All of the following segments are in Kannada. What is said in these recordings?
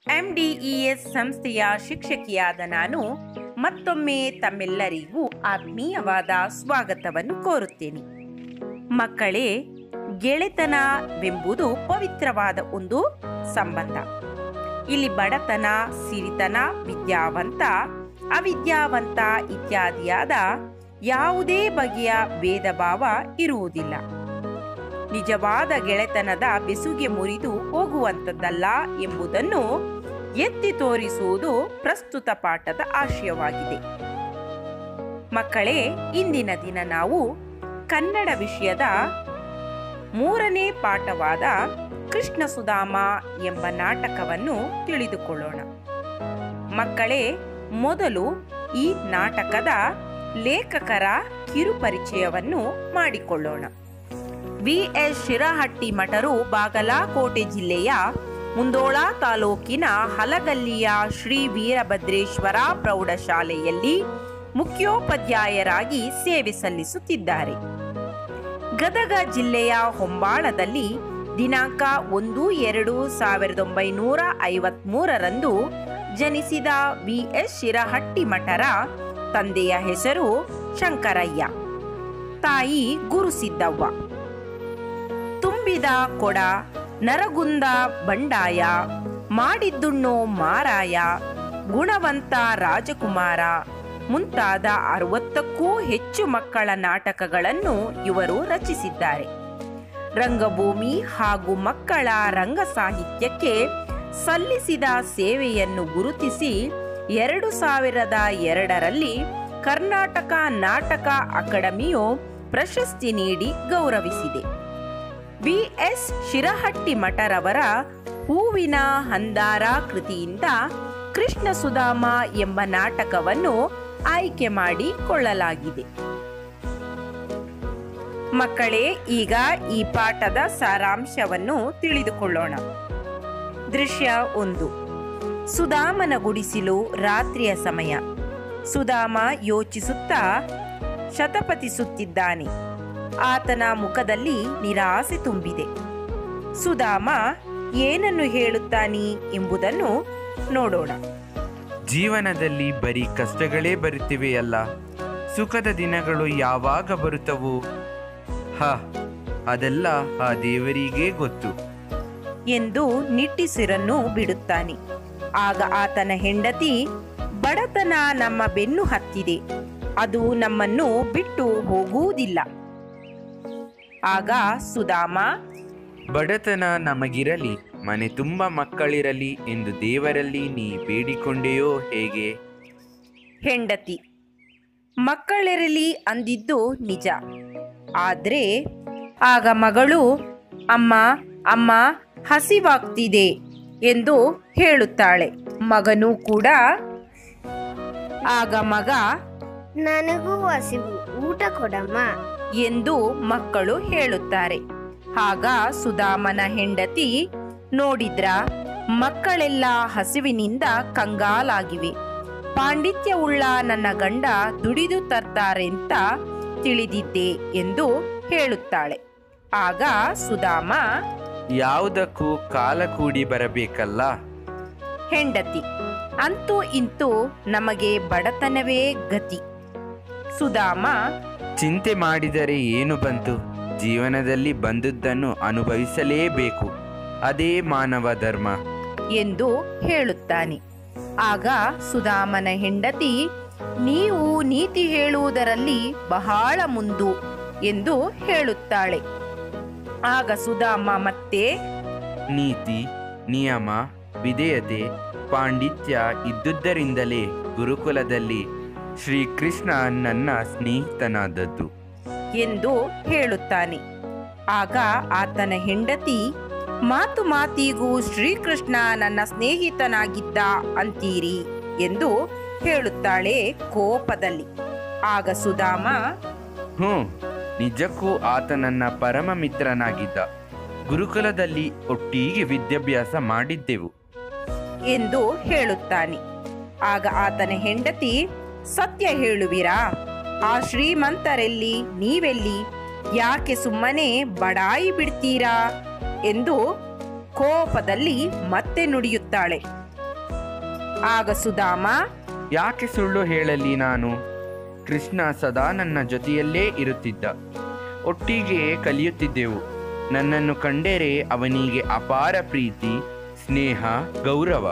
ಎಂಡಿಇಎಸ್ ಸಂಸ್ಥೆಯ ಶಿಕ್ಷಕಿಯಾದ ನಾನು ಮತ್ತೊಮ್ಮೆ ತಮ್ಮೆಲ್ಲರಿಗೂ ಆತ್ಮೀಯವಾದ ಸ್ವಾಗತವನ್ನು ಕೋರುತ್ತೇನೆ ಮಕ್ಕಳೇ ಗೆಳೆತನವೆಂಬುದು ಪವಿತ್ರವಾದ ಒಂದು ಸಂಬಂಧ ಇಲ್ಲಿ ಬಡತನ ಸಿರಿತನ ವಿದ್ಯಾವಂತ ಅವಿದ್ಯಾವಂತ ಇತ್ಯಾದಿಯಾದ ಯಾವುದೇ ಬಗೆಯ ಭೇದ ಭಾವ ಇರುವುದಿಲ್ಲ ನಿಜವಾದ ಗೆಳೆತನದ ಬೆಸುಗೆ ಮುರಿದು ಹೋಗುವಂಥದ್ದಲ್ಲ ಎಂಬುದನ್ನು ಎತ್ತಿ ತೋರಿಸುವುದು ಪ್ರಸ್ತುತ ಪಾಠದ ಆಶಯವಾಗಿದೆ ಮಕ್ಕಳೇ ಇಂದಿನ ದಿನ ನಾವು ಕನ್ನಡ ವಿಷಯದ ಮೂರನೇ ಪಾಠವಾದ ಕೃಷ್ಣ ಸುಧಾಮ ಎಂಬ ನಾಟಕವನ್ನು ತಿಳಿದುಕೊಳ್ಳೋಣ ಮಕ್ಕಳೇ ಮೊದಲು ಈ ನಾಟಕದ ಲೇಖಕರ ಕಿರುಪರಿಚಯವನ್ನು ಮಾಡಿಕೊಳ್ಳೋಣ ವಿ ಎಸ್ ಶಿರಹಟ್ಟಿ ಮಠರು ಬಾಗಲಕೋಟೆ ಜಿಲ್ಲೆಯ ಮುಂದೋಳ ತಾಲೂಕಿನ ಹಲಗಲ್ಲಿಯ ಶ್ರೀ ವೀರಭದ್ರೇಶ್ವರ ಪ್ರೌಢಶಾಲೆಯಲ್ಲಿ ಮುಖ್ಯೋಪಾಧ್ಯಾಯರಾಗಿ ಸೇವೆ ಸಲ್ಲಿಸುತ್ತಿದ್ದಾರೆ ಗದಗ ಜಿಲ್ಲೆಯ ಹೊಂಬಾಳದಲ್ಲಿ ದಿನಾಂಕ ಒಂದು ಎರಡು ಸಾವಿರದ ಒಂಬೈನೂರ ಐವತ್ಮೂರರಂದು ಜನಿಸಿದ ವಿ ಎಸ್ ಶಿರಹಟ್ಟಿ ಮಠರ ತಂದೆಯ ಹೆಸರು ಶಂಕರಯ್ಯ ತಾಯಿ ಗುರುಸಿದ್ದವ್ವ ತುಂಬಿದ ಕೊಡ ನರಗುಂದ ಬಂಡಾಯ ಮಾಡಿದ್ದುಣ್ಣೋ ಮಾರಾಯ ಗುಣವಂತ ರಾಜಕುಮಾರ ಮುಂತಾದ ಅರವತ್ತಕ್ಕೂ ಹೆಚ್ಚು ಮಕ್ಕಳ ನಾಟಕಗಳನ್ನು ಇವರು ರಚಿಸಿದ್ದಾರೆ ರಂಗಭೂಮಿ ಹಾಗೂ ಮಕ್ಕಳ ರಂಗ ಸಾಹಿತ್ಯಕ್ಕೆ ಸಲ್ಲಿಸಿದ ಸೇವೆಯನ್ನು ಗುರುತಿಸಿ ಎರಡು ಸಾವಿರದ ಎರಡರಲ್ಲಿ ಕರ್ನಾಟಕ ನಾಟಕ ಅಕಾಡೆಮಿಯು ಪ್ರಶಸ್ತಿ ನೀಡಿ ಗೌರವಿಸಿದೆ ವಿ ಎಸ್ ಶಿರಹಟ್ಟಿ ಮಠರವರ ಹೂವಿನ ಹಂದಾರ ಕೃತಿಯಿಂದ ಕೃಷ್ಣ ಸುಧಾಮ ಎಂಬ ನಾಟಕವನ್ನು ಆಯ್ಕೆ ಮಾಡಿಕೊಳ್ಳಲಾಗಿದೆ ಮಕ್ಕಳೇ ಈಗ ಈ ಪಾಠದ ಸಾರಾಂಶವನ್ನು ತಿಳಿದುಕೊಳ್ಳೋಣ ದೃಶ್ಯ ಒಂದು ಸುಧಾಮನ ಗುಡಿಸಿಲು ರಾತ್ರಿಯ ಸಮಯ ಸುಧಾಮ ಯೋಚಿಸುತ್ತಾ ಶತಪತಿಸುತ್ತಿದ್ದಾನೆ ಆತನ ಮುಖದಲ್ಲಿ ನಿರಾಸೆ ತುಂಬಿದೆ ಸುಧಾಮ ಏನನ್ನು ಹೇಳುತ್ತಾನೆ ಎಂಬುದನ್ನು ನೋಡೋಣ ಜೀವನದಲ್ಲಿ ಬರೀ ಕಷ್ಟಗಳೇ ಬರುತ್ತಿವೆಯಲ್ಲ ಸುಖದ ದಿನಗಳು ಯಾವಾಗ ಬರುತ್ತವು ಹ ಅದೆಲ್ಲ ಆ ದೇವರಿಗೇ ಗೊತ್ತು ಎಂದು ನಿಟ್ಟಿಸಿರನ್ನು ಬಿಡುತ್ತಾನೆ ಆಗ ಆತನ ಹೆಂಡತಿ ಬಡತನ ನಮ್ಮ ಬೆನ್ನು ಹತ್ತಿದೆ ಅದು ನಮ್ಮನ್ನು ಬಿಟ್ಟು ಹೋಗುವುದಿಲ್ಲ ಆಗ ಸುಧಾಮ ಬಡತನ ನಮಗಿರಲಿ ಮನೆ ತುಂಬ ಮಕ್ಕಳಿರಲಿ ಎಂದು ದೇವರಲ್ಲಿ ನೀ ಬೇಡಿಕೊಂಡೆಯೋ ಹೇಗೆ ಹೆಂಡತಿ ಮಕ್ಕಳಿರಲಿ ಅಂದಿದ್ದು ನಿಜ ಆದ್ರೆ ಆಗ ಮಗಳು ಅಮ್ಮ ಅಮ್ಮ ಹಸಿವಾಗ್ತಿದೆ ಎಂದು ಹೇಳುತ್ತಾಳೆ ಮಗನೂ ಕೂಡ ಆಗ ಮಗ ನನಗೂ ಹಸಿವು ಊಟ ಕೊಡಮ್ಮ ಎಂದು ಮಕ್ಕಳು ಹೇಳುತ್ತಾರೆ ಆಗ ಸುಧಾಮನ ಹೆಂಡತಿ ನೋಡಿದ್ರ ಮಕ್ಕಳೆಲ್ಲ ಹಸಿವಿನಿಂದ ಕಂಗಾಲಾಗಿವೆ ಪಾಂಡಿತ್ಯವುಳ್ಳ ನನ್ನ ಗಂಡ ದುಡಿದು ತರ್ತಾರೆಂತ ತಿಳಿದಿದ್ದೆ ಎಂದು ಹೇಳುತ್ತಾಳೆ ಆಗ ಸುಧಾಮ ಯಾವುದಕ್ಕೂ ಕಾಲ ಕೂಡಿ ಬರಬೇಕಲ್ಲ ಹೆಂಡತಿ ಅಂತೂ ಇಂತೂ ನಮಗೆ ಬಡತನವೇ ಗತಿ ಸುಧಾಮ ಚಿಂತೆ ಮಾಡಿದರೆ ಏನು ಬಂತು ಜೀವನದಲ್ಲಿ ಬಂದದ್ದನ್ನು ಅನುಭವಿಸಲೇಬೇಕು ಅದೇ ಮಾನವ ಧರ್ಮ ಎಂದು ಹೇಳುತ್ತಾನೆ ಆಗ ಸುಧಾಮನ ಹೆಂಡತಿ ನೀವು ನೀತಿ ಹೇಳುವುದರಲ್ಲಿ ಬಹಳ ಮುಂದು ಎಂದು ಹೇಳುತ್ತಾಳೆ ಆಗ ಸುಧಾಮ ಮತ್ತೆ ನೀತಿ ನಿಯಮ ವಿಧೇಯತೆ ಪಾಂಡಿತ್ಯ ಇದ್ದುದರಿಂದಲೇ ಗುರುಕುಲದಲ್ಲಿ ಶ್ರೀಕೃಷ್ಣ ನನ್ನ ಸ್ನೇಹಿತನಾದದ್ದು ಎಂದು ಹೇಳುತ್ತಾನೆ ಆಗ ಆತನ ಹೆಂಡತಿ ಮಾತು ಮಾತಿಗೂ ಶ್ರೀಕೃಷ್ಣ ನನ್ನ ಸ್ನೇಹಿತನಾಗಿದ್ದ ಅಂತೀರಿ ಎಂದು ಹೇಳುತ್ತಾಳೆ ಕೋಪದಲ್ಲಿ ಆಗ ಸುಧಾಮ ಹ್ಞೂ ನಿಜಕ್ಕೂ ಆತ ನನ್ನ ಪರಮ ಮಿತ್ರನಾಗಿದ್ದ ಗುರುಕುಲದಲ್ಲಿ ಒಟ್ಟಿಗೆ ವಿದ್ಯಾಭ್ಯಾಸ ಮಾಡಿದ್ದೆವು ಎಂದು ಹೇಳುತ್ತಾನೆ ಆಗ ಆತನ ಹೆಂಡತಿ ಸತ್ಯ ಹೇಳುವಿರಾ ಆ ಶ್ರೀಮಂತರೆಲ್ಲಿ ನೀವೆಲ್ಲಿ ಯಾಕೆ ಸುಮ್ಮನೆ ಬಡಾಯಿ ಬಿಡ್ತೀರಾ ಎಂದು ಕೋಪದಲ್ಲಿ ಮತ್ತೆ ನುಡಿಯುತ್ತಾಳೆ ಆಗ ಸುಧಾಮ ಯಾಕೆ ಸುಳ್ಳು ಹೇಳಲಿ ನಾನು ಕೃಷ್ಣ ಸದಾ ನನ್ನ ಜೊತೆಯಲ್ಲೇ ಇರುತ್ತಿದ್ದ ಒಟ್ಟಿಗೆ ಕಲಿಯುತ್ತಿದ್ದೆವು ನನ್ನನ್ನು ಕಂಡರೆ ಅವನಿಗೆ ಅಪಾರ ಪ್ರೀತಿ ಸ್ನೇಹ ಗೌರವ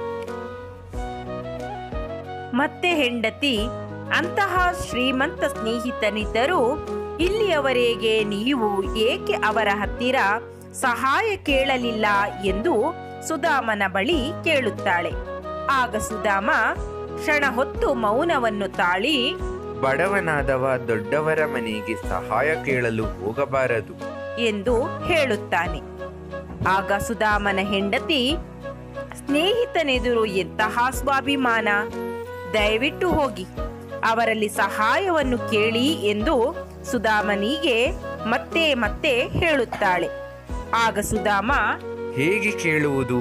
ಮತ್ತೆ ಹೆಂಡತಿ ಅಂತಹ ಶ್ರೀಮಂತ ಸ್ನೇಹಿತನಿದ್ದರೂ ಇಲ್ಲಿಯವರೆಗೆ ನೀವು ಏಕೆ ಅವರ ಹತ್ತಿರ ಸಹಾಯ ಕೇಳಲಿಲ್ಲ ಎಂದು ಸುಧಾಮನ ಬಳಿ ಕೇಳುತ್ತಾಳೆ ಆಗ ಸುಧಾಮ ಕ್ಷಣ ಹೊತ್ತು ಮೌನವನ್ನು ತಾಳಿ ಬಡವನಾದವ ದೊಡ್ಡವರ ಮನೆಗೆ ಸಹಾಯ ಕೇಳಲು ಹೋಗಬಾರದು ಎಂದು ಹೇಳುತ್ತಾನೆ ಆಗ ಸುಧಾಮನ ಹೆಂಡತಿ ಸ್ನೇಹಿತನೆದುರು ಎಂತಹ ಸ್ವಾಭಿಮಾನ ದಯವಿಟ್ಟು ಹೋಗಿ ಅವರಲ್ಲಿ ಸಹಾಯವನ್ನು ಕೇಳಿ ಎಂದು ಸುಧಾಮನಿಗೆ ಮತ್ತೆ ಮತ್ತೆ ಹೇಳುತ್ತಾಳೆ ಆಗ ಸುಧಾಮ ಹೇಗೆ ಕೇಳುವುದು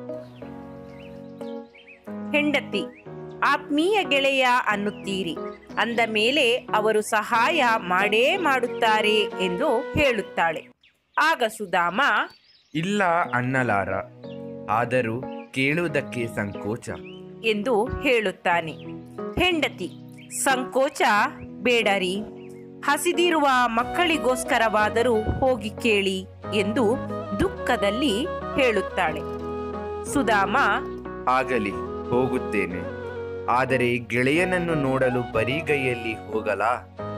ಹೆಂಡತಿ ಆತ್ಮೀಯ ಗೆಳೆಯ ಅನ್ನುತ್ತೀರಿ ಅಂದ ಮೇಲೆ ಅವರು ಸಹಾಯ ಮಾಡೇ ಮಾಡುತ್ತಾರೆ ಎಂದು ಹೇಳುತ್ತಾಳೆ ಆಗ ಸುಧಾಮ ಇಲ್ಲ ಅನ್ನಲಾರ ಆದರೂ ಕೇಳುವುದಕ್ಕೆ ಸಂಕೋಚ ಎಂದು ಹೇಳುತ್ತಾನೆ ಹೆಂಡತಿ ಸಂಕೋಚ ಬೇಡರಿ ಹಸಿದಿರುವ ಮಕ್ಕಳಿಗೋಸ್ಕರವಾದರೂ ಹೋಗಿ ಕೇಳಿ ಎಂದು ದುಃಖದಲ್ಲಿ ಹೇಳುತ್ತಾಳೆ ಸುಧಾಮ ಆಗಲಿ ಹೋಗುತ್ತೇನೆ ಆದರೆ ಗೆಳೆಯನನ್ನು ನೋಡಲು ಬರಿಗೈಯಲ್ಲಿ ಹೋಗಲಾ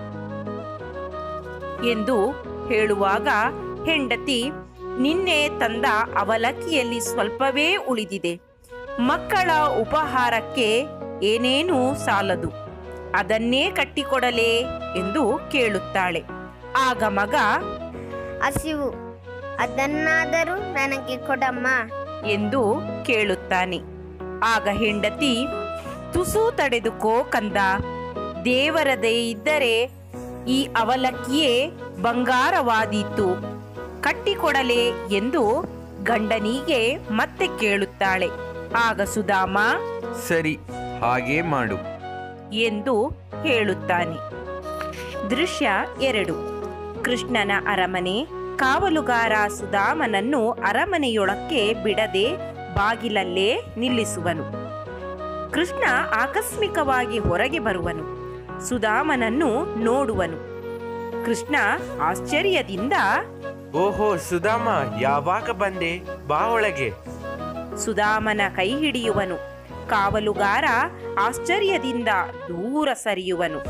ಎಂದು ಹೇಳುವಾಗ ಹೆಂಡತಿ ನಿನ್ನೆ ತಂದ ಅವಲಕ್ಕಿಯಲ್ಲಿ ಸ್ವಲ್ಪವೇ ಉಳಿದಿದೆ ಮಕ್ಕಳ ಉಪಹಾರಕ್ಕೆ ಏನೇನೂ ಸಾಲದು ಅದನ್ನೇ ಕಟ್ಟಿಕೊಡಲೇ ಎಂದು ಕೇಳುತ್ತಾಳೆ ಆಗ ಮಗ ಹಸಿವು ಅದನ್ನಾದರೂ ನನಗೆ ಕೊಡಮ್ಮ ಎಂದು ಕೇಳುತ್ತಾನೆ ಆಗ ಹೆಂಡತಿ ತುಸು ತಡೆದುಕೋ ಕಂದ ದೇವರದೇ ಇದ್ದರೆ ಈ ಅವಲಕ್ಕಿಯೇ ಬಂಗಾರವಾದೀತು ಕಟ್ಟಿಕೊಡಲೆ ಎಂದು ಗಂಡನಿಗೆ ಮತ್ತೆ ಕೇಳುತ್ತಾಳೆ ಆಗ ಸುಧಾಮ ಸರಿ ಹಾಗೇ ಮಾಡು ಎಂದು ಹೇಳುತ್ತಾನೆ ದೃಶ್ಯ ಎರಡು ಕೃಷ್ಣನ ಅರಮನೆ ಕಾವಲುಗಾರ ಸುಧಾಮನನ್ನು ಅರಮನೆಯೊಳಕ್ಕೆ ಬಿಡದೆ ಬಾಗಿಲಲ್ಲೇ ನಿಲ್ಲಿಸುವನು ಕೃಷ್ಣ ಆಕಸ್ಮಿಕವಾಗಿ ಹೊರಗೆ ಬರುವನು ಸುಧಾಮನನ್ನು ನೋಡುವನು ಕೃಷ್ಣ ಆಶ್ಚರ್ಯದಿಂದ ಓಹೋ ಸುಧಾಮ ಯಾವಾಗ ಬಂದೆ ಬಾ ಒಳಗೆ ಸುಧಾಮನ ಕೈ ಹಿಡಿಯುವನು ಕಾವಲುಗಾರ ಆಶ್ಚರ್ಯದಿಂದ ದೂರ ಸರಿಯುವನು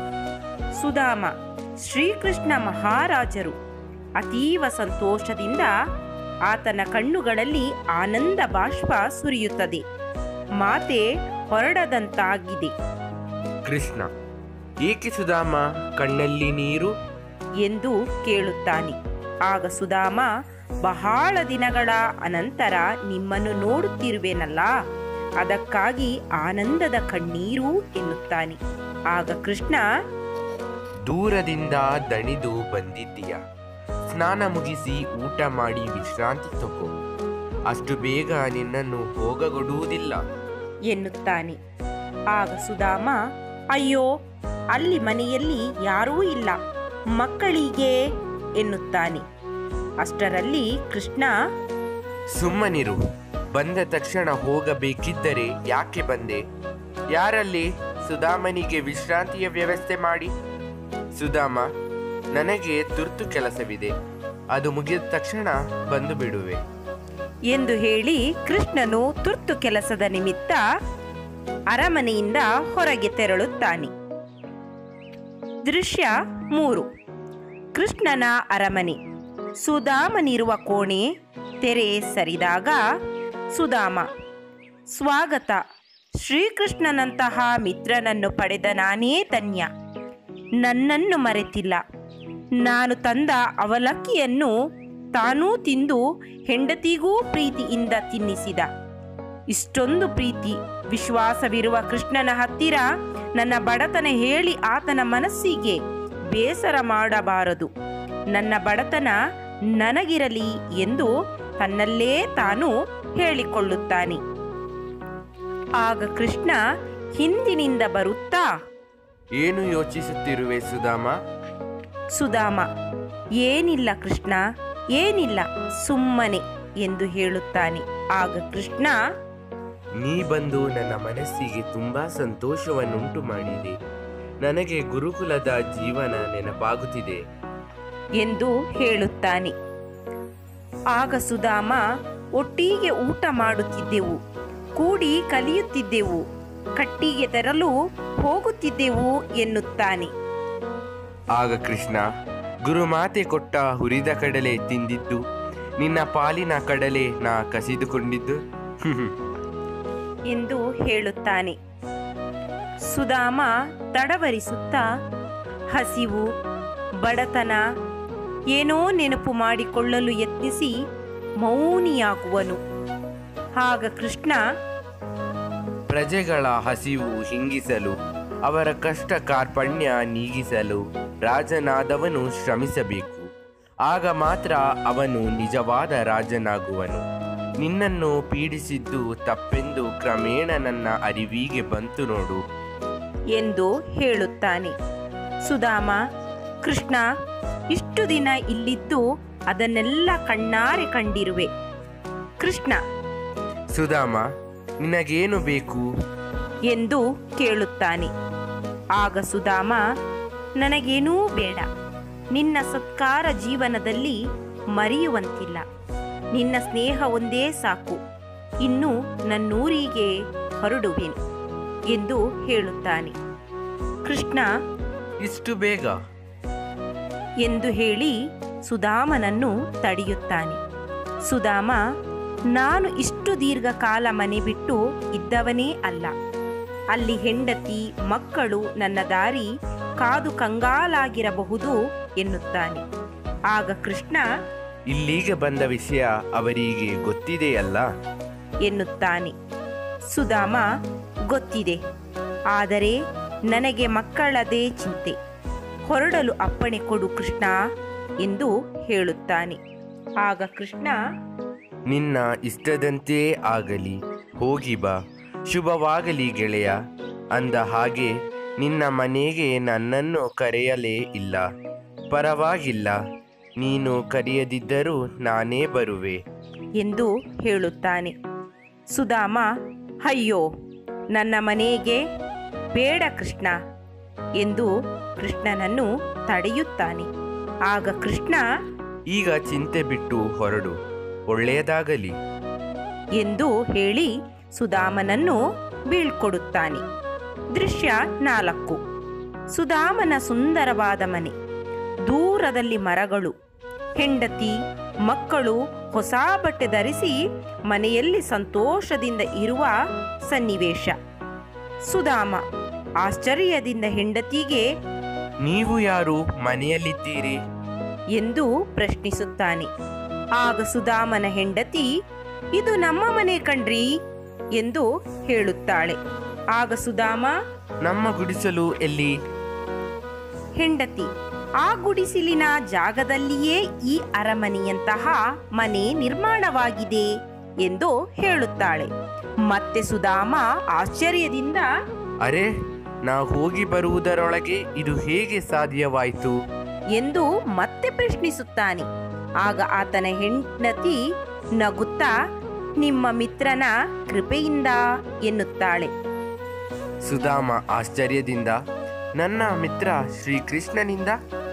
ಸುಧಾಮ ಶ್ರೀಕೃಷ್ಣ ಮಹಾರಾಜರು ಅತೀವ ಸಂತೋಷದಿಂದ ಆತನ ಕಣ್ಣುಗಳಲ್ಲಿ ಆನಂದ ಬಾಷ್ಪ ಸುರಿಯುತ್ತದೆ ಮಾತೆ ಹೊರಡದಂತಾಗಿದೆ ಕೃಷ್ಣ ಏಕೆ ಸುಧಾಮ ಕಣ್ಣಲ್ಲಿ ನೀರು ಎಂದು ಕೇಳುತ್ತಾನೆ ಆಗ ಸುಧಾಮ ಬಹಳ ದಿನಗಳ ಅನಂತರ ನಿಮ್ಮನ್ನು ನೋಡುತ್ತಿರುವೆನಲ್ಲ ಅದಕ್ಕಾಗಿ ಆನಂದದ ಕಣ್ಣೀರು ಎನ್ನುತ್ತಾನೆ ಆಗ ಕೃಷ್ಣ ದೂರದಿಂದ ದಣಿದು ಬಂದಿದ್ದೀಯ ಸ್ನಾನ ಮುಗಿಸಿ ಊಟ ಮಾಡಿ ವಿಶ್ರಾಂತಿ ತಗೋ ಅಷ್ಟು ಬೇಗ ನಿನ್ನನ್ನು ಹೋಗಗೊಡುವುದಿಲ್ಲ ಎನ್ನುತ್ತಾನೆ ಆಗ ಸುಧಾಮ ಅಯ್ಯೋ ಅಲ್ಲಿ ಮನೆಯಲ್ಲಿ ಯಾರೂ ಇಲ್ಲ ಮಕ್ಕಳಿಗೆ ಎನ್ನುತ್ತಾನೆ ಅಷ್ಟರಲ್ಲಿ ಕೃಷ್ಣ ಸುಮ್ಮನಿರು ಬಂದ ತಕ್ಷಣ ಹೋಗಬೇಕಿದ್ದರೆ ಯಾಕೆ ಬಂದೆ ಯಾರಲ್ಲಿ ಸುಧಾಮನಿಗೆ ವಿಶ್ರಾಂತಿಯ ವ್ಯವಸ್ಥೆ ಮಾಡಿ ಸುಧಾಮ ನನಗೆ ತುರ್ತು ಕೆಲಸವಿದೆ ಅದು ಮುಗಿದ ತಕ್ಷಣ ಬಂದು ಬಿಡುವೆ ಎಂದು ಹೇಳಿ ಕೃಷ್ಣನು ತುರ್ತು ಕೆಲಸದ ನಿಮಿತ್ತ ಅರಮನೆಯಿಂದ ಹೊರಗೆ ತೆರಳುತ್ತಾನೆ ದೃಶ್ಯ ಮೂರು ಕೃಷ್ಣನ ಅರಮನೆ ಸುಧಾಮನಿರುವ ಕೋಣೆ ತೆರೆ ಸರಿದಾಗ ಸುಧಾಮ ಸ್ವಾಗತ ಶ್ರೀಕೃಷ್ಣನಂತಹ ಮಿತ್ರನನ್ನು ಪಡೆದ ನಾನೇ ಧನ್ಯ ನನ್ನನ್ನು ಮರೆತಿಲ್ಲ ನಾನು ತಂದ ಅವಲಕ್ಕಿಯನ್ನು ತಾನೂ ತಿಂದು ಹೆಂಡತಿಗೂ ಪ್ರೀತಿಯಿಂದ ತಿನ್ನಿಸಿದ ಇಷ್ಟೊಂದು ಪ್ರೀತಿ ವಿಶ್ವಾಸವಿರುವ ಕೃಷ್ಣನ ಹತ್ತಿರ ನನ್ನ ಬಡತನ ಹೇಳಿ ಆತನ ಮನಸ್ಸಿಗೆ ಬೇಸರ ಮಾಡಬಾರದು ನನ್ನ ಬಡತನ ನನಗಿರಲಿ ಎಂದು ತನ್ನಲ್ಲೇ ತಾನು ಹೇಳಿಕೊಳ್ಳುತ್ತಾನೆ ಆಗ ಕೃಷ್ಣ ಹಿಂದಿನಿಂದ ಬರುತ್ತಾ ಏನು ಯೋಚಿಸುತ್ತಿರುವೆ ಸುಧಾಮ ಸುಧಾಮ ಏನಿಲ್ಲ ಕೃಷ್ಣ ಏನಿಲ್ಲ ಸುಮ್ಮನೆ ಎಂದು ಹೇಳುತ್ತಾನೆ ಆಗ ಕೃಷ್ಣ ನೀ ಬಂದು ನನ್ನ ಮನಸ್ಸಿಗೆ ತುಂಬಾ ಸಂತೋಷವನ್ನುಂಟು ಮಾಡಿದೆ ನನಗೆ ಗುರುಕುಲದ ಜೀವನ ನೆನಪಾಗುತ್ತಿದೆ ಎಂದು ಹೇಳುತ್ತಾನೆ ಆಗ ಸುಧಾಮ ಒಟ್ಟಿಗೆ ಊಟ ಮಾಡುತ್ತಿದ್ದೆವು ಕೂಡಿ ಕಲಿಯುತ್ತಿದ್ದೆವು ಕಟ್ಟಿಗೆ ತರಲು ಹೋಗುತ್ತಿದ್ದೆವು ಎನ್ನುತ್ತಾನೆ ಆಗ ಕೃಷ್ಣ ಗುರುಮಾತೆ ಕೊಟ್ಟ ಹುರಿದ ಕಡಲೆ ತಿಂದಿದ್ದು ನಿನ್ನ ಪಾಲಿನ ಕಡಲೆ ನಾ ಕಸಿದುಕೊಂಡಿದ್ದು ಎಂದು ಹೇಳುತ್ತಾನೆ ಸುಧಾಮ ತಡವರಿಸುತ್ತಾ ಹಸಿವು ಬಡತನ ಏನೋ ನೆನಪು ಮಾಡಿಕೊಳ್ಳಲು ಯತ್ನಿಸಿ ಮೌನಿಯಾಗುವನು ಆಗ ಕೃಷ್ಣ ಪ್ರಜೆಗಳ ಹಸಿವು ಹಿಂಗಿಸಲು ಅವರ ಕಷ್ಟ ಕಾರ್ಪಣ್ಯ ನೀಗಿಸಲು ರಾಜನಾದವನು ಶ್ರಮಿಸಬೇಕು ಆಗ ಮಾತ್ರ ಅವನು ನಿಜವಾದ ರಾಜನಾಗುವನು ನಿನ್ನನ್ನು ಪೀಡಿಸಿದ್ದು ತಪ್ಪೆಂದು ಕ್ರಮೇಣ ನನ್ನ ಅರಿವಿಗೆ ಬಂತು ನೋಡು ಎಂದು ಹೇಳುತ್ತಾನೆ ಸುಧಾಮ ಕೃಷ್ಣ ಇಷ್ಟು ದಿನ ಇಲ್ಲಿದ್ದು ಅದನ್ನೆಲ್ಲ ಕಣ್ಣಾರೆ ಕಂಡಿರುವೆ ಕೃಷ್ಣ ಸುಧಾಮ ನಿನಗೇನು ಬೇಕು ಎಂದು ಕೇಳುತ್ತಾನೆ ಆಗ ಸುಧಾಮ ನನಗೇನೂ ಬೇಡ ನಿನ್ನ ಸತ್ಕಾರ ಜೀವನದಲ್ಲಿ ಮರೆಯುವಂತಿಲ್ಲ ನಿನ್ನ ಸ್ನೇಹ ಒಂದೇ ಸಾಕು ಇನ್ನು ನನ್ನೂರಿಗೆ ಹೊರಡುವೆನು ಎಂದು ಹೇಳುತ್ತಾನೆ ಕೃಷ್ಣ ಇಷ್ಟು ಬೇಗ ಎಂದು ಹೇಳಿ ಸುಧಾಮನನ್ನು ತಡೆಯುತ್ತಾನೆ ಸುಧಾಮ ನಾನು ಇಷ್ಟು ದೀರ್ಘಕಾಲ ಮನೆ ಬಿಟ್ಟು ಇದ್ದವನೇ ಅಲ್ಲ ಅಲ್ಲಿ ಹೆಂಡತಿ ಮಕ್ಕಳು ನನ್ನ ದಾರಿ ಕಾದು ಕಂಗಾಲಾಗಿರಬಹುದು ಎನ್ನುತ್ತಾನೆ ಆಗ ಕೃಷ್ಣ ಇಲ್ಲಿಗೆ ಬಂದ ವಿಷಯ ಅವರಿಗೆ ಗೊತ್ತಿದೆಯಲ್ಲ ಎನ್ನುತ್ತಾನೆ ಸುಧಾಮ ಗೊತ್ತಿದೆ ಆದರೆ ನನಗೆ ಮಕ್ಕಳದೇ ಚಿಂತೆ ಹೊರಡಲು ಅಪ್ಪಣೆ ಕೊಡು ಕೃಷ್ಣ ಎಂದು ಹೇಳುತ್ತಾನೆ ಆಗ ಕೃಷ್ಣ ನಿನ್ನ ಇಷ್ಟದಂತೆಯೇ ಆಗಲಿ ಹೋಗಿ ಬಾ ಶುಭವಾಗಲಿ ಗೆಳೆಯ ಅಂದ ಹಾಗೆ ನಿನ್ನ ಮನೆಗೆ ನನ್ನನ್ನು ಕರೆಯಲೇ ಇಲ್ಲ ಪರವಾಗಿಲ್ಲ ನೀನು ಕರೆಯದಿದ್ದರೂ ನಾನೇ ಬರುವೆ ಎಂದು ಹೇಳುತ್ತಾನೆ ಸುಧಾಮ ಅಯ್ಯೋ ನನ್ನ ಮನೆಗೆ ಬೇಡ ಕೃಷ್ಣ ಎಂದು ಕೃಷ್ಣನನ್ನು ತಡೆಯುತ್ತಾನೆ ಆಗ ಕೃಷ್ಣ ಈಗ ಚಿಂತೆ ಬಿಟ್ಟು ಹೊರಡು ಒಳ್ಳೆಯದಾಗಲಿ ಎಂದು ಹೇಳಿ ಸುಧಾಮನನ್ನು ಬೀಳ್ಕೊಡುತ್ತಾನೆ ದೃಶ್ಯ ನಾಲ್ಕು ಸುಧಾಮನ ಸುಂದರವಾದ ಮನೆ ದೂರದಲ್ಲಿ ಮರಗಳು ಹೆಂಡತಿ ಮಕ್ಕಳು ಹೊಸ ಬಟ್ಟೆ ಧರಿಸಿ ಮನೆಯಲ್ಲಿ ಸಂತೋಷದಿಂದ ಇರುವ ಸನ್ನಿವೇಶ ಸುಧಾಮ ಆಶ್ಚರ್ಯದಿಂದ ಹೆಂಡತಿಗೆ ನೀವು ಯಾರು ಮನೆಯಲ್ಲಿದ್ದೀರಿ ಎಂದು ಪ್ರಶ್ನಿಸುತ್ತಾನೆ ಆಗ ಸುಧಾಮನ ಹೆಂಡತಿ ಇದು ನಮ್ಮ ಮನೆ ಕಣ್ರಿ ಎಂದು ಹೇಳುತ್ತಾಳೆ ಆಗ ಸುಧಾಮ ನಮ್ಮ ಗುಡಿಸಲು ಎಲ್ಲಿ ಹೆಂಡತಿ ಆ ಗುಡಿಸಿಲಿನ ಜಾಗದಲ್ಲಿಯೇ ಈ ಅರಮನೆಯಂತಹ ಮನೆ ನಿರ್ಮಾಣವಾಗಿದೆ ಎಂದು ಹೇಳುತ್ತಾಳೆ ಮತ್ತೆ ಸುಧಾಮ ಆಶ್ಚರ್ಯದಿಂದ ಅರೆ ನಾ ಹೋಗಿ ಬರುವುದರೊಳಗೆ ಇದು ಹೇಗೆ ಸಾಧ್ಯವಾಯಿತು ಎಂದು ಮತ್ತೆ ಪ್ರಶ್ನಿಸುತ್ತಾನೆ ಆಗ ಆತನ ಹೆಂಡತಿ ನಗುತ್ತಾ ನಿಮ್ಮ ಮಿತ್ರನ ಕೃಪೆಯಿಂದ ಎನ್ನುತ್ತಾಳೆ ಸುಧಾಮ ಆಶ್ಚರ್ಯದಿಂದ ನನ್ನ ಮಿತ್ರ ಶ್ರೀಕೃಷ್ಣನಿಂದ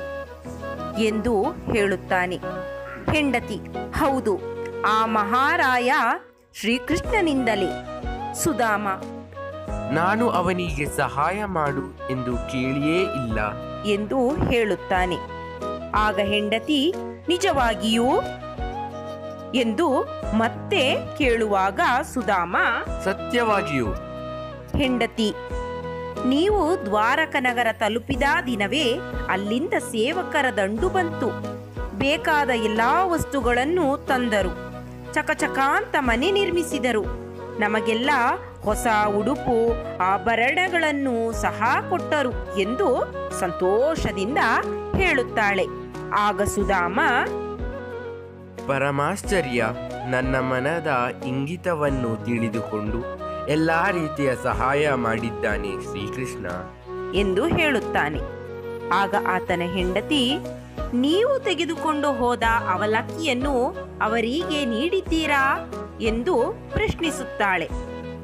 ಎಂದು ಹೇಳುತ್ತಾನೆ ಹೆಂಡತಿ ಹೌದು ಆ ಮಹಾರಾಯ ಶ್ರೀಕೃಷ್ಣನಿಂದಲೇ ಸುಧಾಮ ನಾನು ಅವನಿಗೆ ಸಹಾಯ ಮಾಡು ಎಂದು ಕೇಳಿಯೇ ಇಲ್ಲ ಎಂದು ಹೇಳುತ್ತಾನೆ ಆಗ ಹೆಂಡತಿ ನಿಜವಾಗಿಯೂ ಎಂದು ಮತ್ತೆ ಕೇಳುವಾಗ ಸುಧಾಮ ಸತ್ಯವಾಗಿಯೂ ಹೆಂಡತಿ ನೀವು ದ್ವಾರಕ ನಗರ ತಲುಪಿದ ದಿನವೇ ಅಲ್ಲಿಂದ ಸೇವಕರ ದಂಡು ಬಂತು ಬೇಕಾದ ಎಲ್ಲಾ ವಸ್ತುಗಳನ್ನು ತಂದರು ಚಕಚಕಾಂತ ಮನೆ ನಿರ್ಮಿಸಿದರು ನಮಗೆಲ್ಲ ಹೊಸ ಉಡುಪು ಆಭರಣಗಳನ್ನು ಸಹ ಕೊಟ್ಟರು ಎಂದು ಸಂತೋಷದಿಂದ ಹೇಳುತ್ತಾಳೆ ಆಗ ಸುಧಾಮ ಪರಮಾಶ್ಚರ್ಯ ನನ್ನ ಮನದ ಇಂಗಿತವನ್ನು ತಿಳಿದುಕೊಂಡು ಎಲ್ಲಾ ರೀತಿಯ ಸಹಾಯ ಮಾಡಿದ್ದಾನೆ ಶ್ರೀಕೃಷ್ಣ ಎಂದು ಹೇಳುತ್ತಾನೆ ಆಗ ಆತನ ಹೆಂಡತಿ ನೀವು ತೆಗೆದುಕೊಂಡು ಹೋದ ಅವಲಕ್ಕಿಯನ್ನು ಅವರಿಗೆ ನೀಡಿದ್ದೀರಾ ಎಂದು ಪ್ರಶ್ನಿಸುತ್ತಾಳೆ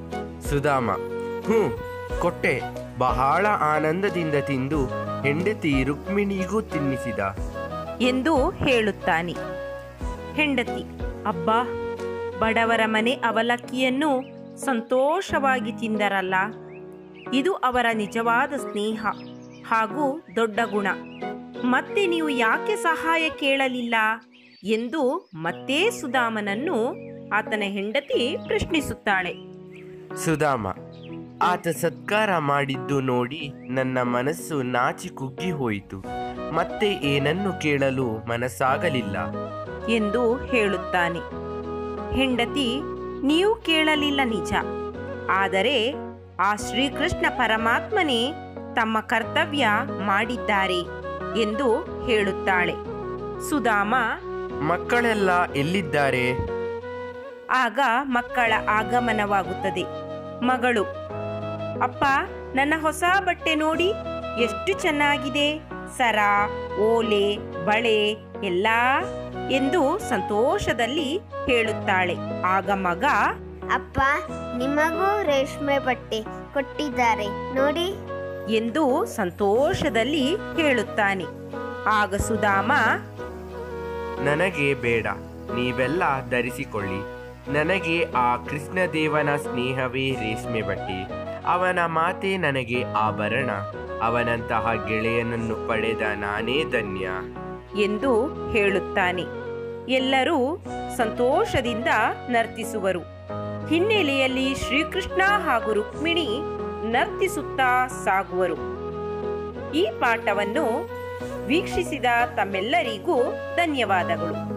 ಸುಧಾಮ ಹ್ಞೂ ಕೊಟ್ಟೆ ಬಹಳ ಆನಂದದಿಂದ ತಿಂದು ಹೆಂಡತಿ ರುಕ್ಮಿಣಿಗೂ ತಿನ್ನಿಸಿದ ಎಂದು ಹೇಳುತ್ತಾನೆ ಹೆಂಡತಿ ಅಬ್ಬಾ ಬಡವರ ಮನೆ ಅವಲಕ್ಕಿಯನ್ನು ಸಂತೋಷವಾಗಿ ತಿಂದರಲ್ಲ ಇದು ಅವರ ನಿಜವಾದ ಸ್ನೇಹ ಹಾಗೂ ದೊಡ್ಡ ಗುಣ ಮತ್ತೆ ನೀವು ಯಾಕೆ ಸಹಾಯ ಕೇಳಲಿಲ್ಲ ಎಂದು ಮತ್ತೆ ಸುಧಾಮನನ್ನು ಆತನ ಹೆಂಡತಿ ಪ್ರಶ್ನಿಸುತ್ತಾಳೆ ಸುಧಾಮ ಆತ ಸತ್ಕಾರ ಮಾಡಿದ್ದು ನೋಡಿ ನನ್ನ ಮನಸ್ಸು ನಾಚಿ ಕುಗ್ಗಿ ಹೋಯಿತು ಮತ್ತೆ ಏನನ್ನು ಕೇಳಲು ಮನಸ್ಸಾಗಲಿಲ್ಲ ಎಂದು ಹೇಳುತ್ತಾನೆ ಹೆಂಡತಿ ನೀವು ಕೇಳಲಿಲ್ಲ ನಿಜ ಆದರೆ ಆ ಶ್ರೀಕೃಷ್ಣ ಪರಮಾತ್ಮನೇ ತಮ್ಮ ಕರ್ತವ್ಯ ಮಾಡಿದ್ದಾರೆ ಎಂದು ಹೇಳುತ್ತಾಳೆ ಸುಧಾಮ ಮಕ್ಕಳೆಲ್ಲ ಎಲ್ಲಿದ್ದಾರೆ ಆಗ ಮಕ್ಕಳ ಆಗಮನವಾಗುತ್ತದೆ ಮಗಳು ಅಪ್ಪ ನನ್ನ ಹೊಸ ಬಟ್ಟೆ ನೋಡಿ ಎಷ್ಟು ಚೆನ್ನಾಗಿದೆ ಸರ ಓಲೆ ಬಳೆ ಎಲ್ಲ ಎಂದು ಸಂತೋಷದಲ್ಲಿ ಹೇಳುತ್ತಾಳೆ ಆಗ ಮಗ ಅಪ್ಪ ನಿಮಗೂ ರೇಷ್ಮೆ ಬಟ್ಟೆ ಕೊಟ್ಟಿದ್ದಾರೆ ನೋಡಿ ಎಂದು ಸಂತೋಷದಲ್ಲಿ ಹೇಳುತ್ತಾನೆ ಆಗ ಸುಧಾಮ ನನಗೆ ಬೇಡ ನೀವೆಲ್ಲ ಧರಿಸಿಕೊಳ್ಳಿ ನನಗೆ ಆ ಕೃಷ್ಣದೇವನ ಸ್ನೇಹವೇ ರೇಷ್ಮೆ ಬಟ್ಟೆ ಅವನ ಮಾತೆ ನನಗೆ ಆಭರಣ ಅವನಂತಹ ಗೆಳೆಯನನ್ನು ಪಡೆದ ನಾನೇ ಧನ್ಯ ಎಂದು ಹೇಳುತ್ತಾನೆ ಎಲ್ಲರೂ ಸಂತೋಷದಿಂದ ನರ್ತಿಸುವರು ಹಿನ್ನೆಲೆಯಲ್ಲಿ ಶ್ರೀಕೃಷ್ಣ ಹಾಗೂ ರುಕ್ಮಿಣಿ ನರ್ತಿಸುತ್ತಾ ಸಾಗುವರು ಈ ಪಾಠವನ್ನು ವೀಕ್ಷಿಸಿದ ತಮ್ಮೆಲ್ಲರಿಗೂ ಧನ್ಯವಾದಗಳು